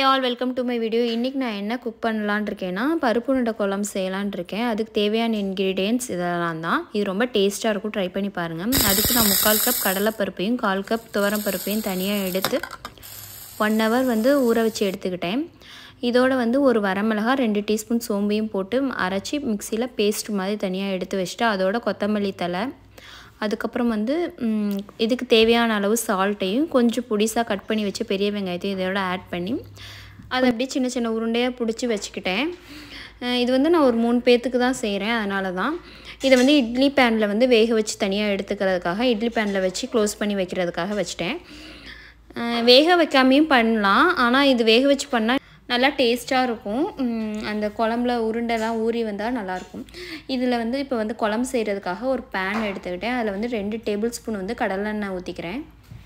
all welcome to my video இன்றைக்கி நான் என்ன குக் பண்ணலான் இருக்கேன்னா பருப்பு உருண்டை குழம்பு செய்யலான் இருக்கேன் அதுக்கு தேவையான இன்க்ரீடியன்ட்ஸ் இதெல்லாம் தான் இது ரொம்ப டேஸ்ட்டாக இருக்கும் ட்ரை பண்ணி பாருங்கள் அதுக்கு நான் முக்கால் கப் கடலைப்பருப்பையும் கால் கப் துவரம் பருப்பையும் தனியாக எடுத்து ஒன் ஹவர் வந்து ஊற வச்சு எடுத்துக்கிட்டேன் இதோட வந்து ஒரு வரமிளகா ரெண்டு டீஸ்பூன் சோம்பையும் போட்டு அரைச்சி மிக்சியில் பேஸ்ட் மாதிரி தனியாக எடுத்து வச்சுட்டு அதோட கொத்தமல்லி தலை அதுக்கப்புறம் வந்து இதுக்கு தேவையான அளவு சால்ட்டையும் கொஞ்சம் பொடிசாக கட் பண்ணி வச்சு பெரிய வெங்காயத்தையும் இதோட ஆட் பண்ணி அதை அப்படியே சின்ன சின்ன உருண்டையாக பிடிச்சி வச்சுக்கிட்டேன் இது வந்து நான் ஒரு மூணு பேர்த்துக்கு தான் செய்கிறேன் அதனால தான் இதை வந்து இட்லி பேனில் வந்து வேக வச்சு தனியாக எடுத்துக்கிறதுக்காக இட்லி பேனில் வச்சு க்ளோஸ் பண்ணி வைக்கிறதுக்காக வச்சுட்டேன் வேக வைக்காமையும் பண்ணலாம் ஆனால் இது வேக வச்சு பண்ணால் நல்லா டேஸ்ட்டாக இருக்கும் அந்த குழம்புல உருண்டைலாம் ஊறி வந்தால் நல்லாயிருக்கும் இதில் வந்து இப்போ வந்து குழம்பு செய்கிறதுக்காக ஒரு பேன் எடுத்துக்கிட்டேன் அதில் வந்து ரெண்டு டேபிள் ஸ்பூன் வந்து கடலெண்ணெய் ஊற்றிக்கிறேன்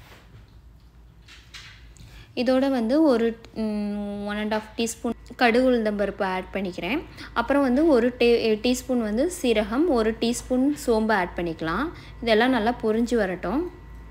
இதோட வந்து ஒரு ஒன் அண்ட் ஆஃப் டீஸ்பூன் கடுகு உளுந்தம்பருப்பு ஆட் பண்ணிக்கிறேன் அப்புறம் வந்து ஒரு டே டீஸ்பூன் வந்து சீரகம் ஒரு டீஸ்பூன் சோம்பு ஆட் பண்ணிக்கலாம் இதெல்லாம் நல்லா பொரிஞ்சு வரட்டும்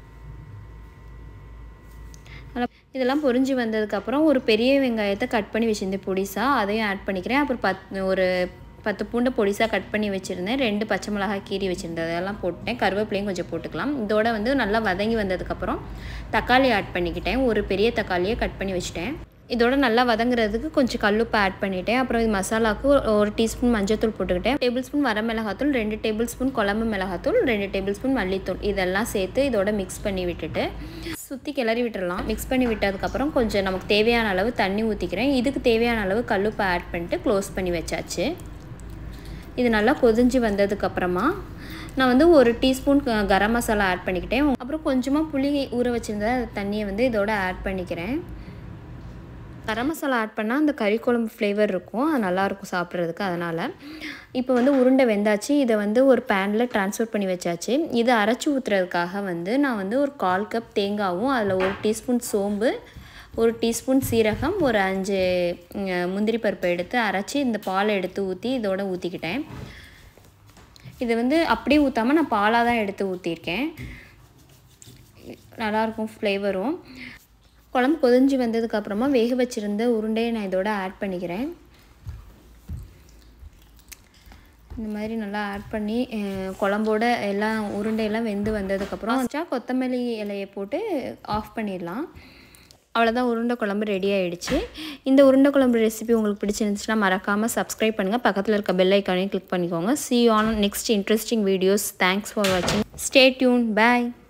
இதெல்லாம் பொரிஞ்சு வந்ததுக்கப்புறம் ஒரு பெரிய வெங்காயத்தை கட் பண்ணி வச்சுருந்தேன் பொடிசாக அதையும் ஆட் பண்ணிக்கிறேன் அப்புறம் பத் ஒரு பத்து பூண்டை பொடிசாக கட் பண்ணி வச்சுருந்தேன் ரெண்டு பச்சை மிளகாய் கீரி வச்சுருந்தேன் அதெல்லாம் போட்டேன் கருவேப்பிலையும் கொஞ்சம் போட்டுக்கலாம் இதோட வந்து நல்லா வதங்கி வந்ததுக்கப்புறம் தக்காளி ஆட் பண்ணிக்கிட்டேன் ஒரு பெரிய தக்காளியை கட் பண்ணி வச்சுட்டேன் இதோட நல்லா வதங்குறதுக்கு கொஞ்சம் கல்லுப்பு ஆட் பண்ணிவிட்டேன் அப்புறம் இது மசாலாவுக்கு ஒரு டீஸ்பூன் மஞ்சத்தூள் போட்டுக்கிட்டேன் டேபிள் ஸ்பூன் வர மிளகாத்தூள் ரெண்டு டேபிள் ஸ்பூன் குழம்பு மிளகாத்தூள் ரெண்டு டேபிள் ஸ்பூன் மல்லித்தூள் இதெல்லாம் சேர்த்து இதோட மிக்ஸ் பண்ணி விட்டுட்டு சுற்றி கிளறி விட்டுடலாம் மிக்ஸ் பண்ணி விட்டதுக்கப்புறம் கொஞ்சம் நமக்கு தேவையான அளவு தண்ணி ஊற்றிக்கிறேன் இதுக்கு தேவையான அளவு கல்லுப்பு ஆட் பண்ணிட்டு க்ளோஸ் பண்ணி வச்சாச்சு இது நல்லா கொதிஞ்சு வந்ததுக்கப்புறமா நான் வந்து ஒரு டீஸ்பூன் கரம் மசாலா ஆட் பண்ணிக்கிட்டேன் அப்புறம் கொஞ்சமாக புளி ஊற வச்சுருந்த தண்ணியை வந்து இதோட ஆட் பண்ணிக்கிறேன் கரம் மசாலா ஆட் பண்ணால் அந்த கறி குழம்பு ஃப்ளேவர் இருக்கும் அது நல்லாயிருக்கும் சாப்பிட்றதுக்கு அதனால் இப்போ வந்து உருண்டை வெந்தாச்சு இதை வந்து ஒரு பேனில் ட்ரான்ஸ்ஃபர் பண்ணி வச்சாச்சு இதை அரைச்சி ஊற்றுறதுக்காக வந்து நான் வந்து ஒரு கால் கப் தேங்காவும் அதில் ஒரு டீஸ்பூன் சோம்பு ஒரு டீஸ்பூன் சீரகம் ஒரு அஞ்சு முந்திரி பருப்பை எடுத்து அரைச்சி இந்த பாலை எடுத்து ஊற்றி இதோட ஊற்றிக்கிட்டேன் இதை வந்து அப்படியே ஊற்றாமல் நான் பாலாக தான் எடுத்து ஊற்றிருக்கேன் நல்லாயிருக்கும் ஃப்ளேவரும் குழம்பு கொதிஞ்சு வந்ததுக்கப்புறமா வேக வச்சுருந்த உருண்டையை நான் இதோட ஆட் பண்ணிக்கிறேன் இந்த மாதிரி நல்லா ஆட் பண்ணி குழம்போட எல்லாம் உருண்டையெல்லாம் வெந்து வந்ததுக்கப்புறம் வச்சா கொத்தமல்லி இலையை போட்டு ஆஃப் பண்ணிடலாம் அவ்வளோதான் உருண்டை குழம்பு ரெடி ஆகிடுச்சு இந்த உருண்டை குழம்பு ரெசிபி உங்களுக்கு பிடிச்சிருந்துச்சுன்னா மறக்காமல் சப்ஸ்கிரைப் பண்ணுங்கள் பக்கத்தில் இருக்க பெல் ஐக்கானையும் கிளிக் பண்ணிக்கோங்க see on next interesting videos thanks for வாட்சிங் ஸ்டே டியூன் பாய்